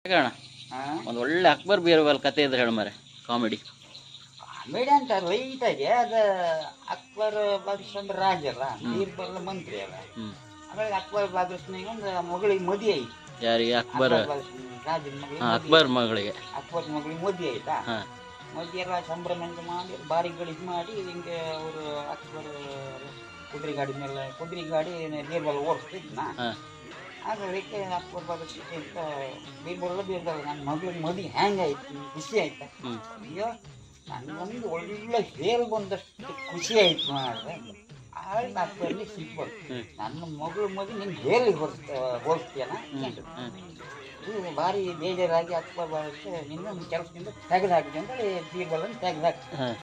ಹೇಳೋಣ ಒಂದು ಒಳ್ಳೆ ಅಕ್ಬರ್ ಬೀರ್ಬಲ್ ಕತೆ ಇದ್ರೆ ಹೇಳು ಮಾರೆ ಕಾಮಿಡಿ ಕಾಮಿಡಿ ಅಂತ ಲೈಟಾಗಿ ಅದ ಅಕ್ಬರ್ ಬಾದಶಾಹ ರಾಜ ಅಲ್ಲ ಬೀರ್ಬಲ್ ಮಂತ್ರಿ ಅಲ್ಲ ಹ್ಮ್ ಆಮೇಲೆ ಅಕ್ಬರ್ ಬಾದಶನಿಗೆ ಒಂದು ಮಗಳಿಗೆ ಮದುವೆ ಐತಿ ಯಾರಿಗೆ ಅಕ್ಬರ್ ಅಕ್ಬರ್ ಬಾದಶಾಹನ ರಾಜನ ಮಗಳಿಗೆ ಹಾ ಮದ್ವೆ ಅಕ್ಬರ್ ಮಗಳಿಗೆ ಐತಿ. ಅಕ್ಬರ್ ಮಗಳಿಗೆ ಮದುವೆ ಆಯ್ತಾ ಹಾ ಮದುವೆ ಎಲ್ಲ ಸಂಭ್ರಮ ಅಂತ ಮಾಡಿ ಬಾರಿ ಗಳಿಸ್ ಮಾಡಿ ಹಿಂಗೆ ಅವರು ಅಕ್ಬರ್ ಕುದುರೆ ಗಾಡಿ ಮೇಲೆ ಕುದುರೆ ಗಾಡಿ ಬೀರ್ಬಲ್ ಓಡಿಸ್ತಿದ್ನ ಹಾ ಆಗ ಅದಕ್ಕೆ ಅಕ್ಬರ್ ಬಾದಶಾಹ ಅಂತ ಬೀರ್ಬಲ್ ಬೀರ್ಬಲ್ ನನ್ನ ಮಗಳಿಗೆ ಮದುವೆ ಹ್ಯಾಂಗಾಯ್ತು ಖುಷಿ ಆಯ್ತಾ ಹ್ಮ್ ಅಯ್ಯೋ ನನಗೊಂದು ಒಳ್ಳೆ ಹೇರ್ ಬಂದಷ್ಟು ಖುಷಿ ಆಯ್ತು ಮಾಡಿದ್ರೆ ಆಗ ಅಕ್ಬರ್ಲಿ ಸಿಟ್ಟು ಹ್ಮ್. ನನ್ನ ಮಗಳು ಮದುವೆ ನಿನ್ನ ಹೇಳಿ ಹೋಲಿಸ್ತ ಹೋಲಿಸ್ತೀಯನ ಕೇಳ್ತು. ಹ್ಮ್ ಇದು ಭಾರಿ ಬೇಜಾರಾಗಿ ಅಕ್ಬರ್ ಬಾದಶಾಹ ನಿನ್ನ ಕೆಲಸದಿಂದ ತೆಗೆದು ಹಾಕಿದೆ ಅಂತ ಬೀರ್ಬಲನ್ನು ತೆಗೆದು ಹಾಕಿ ಹಾ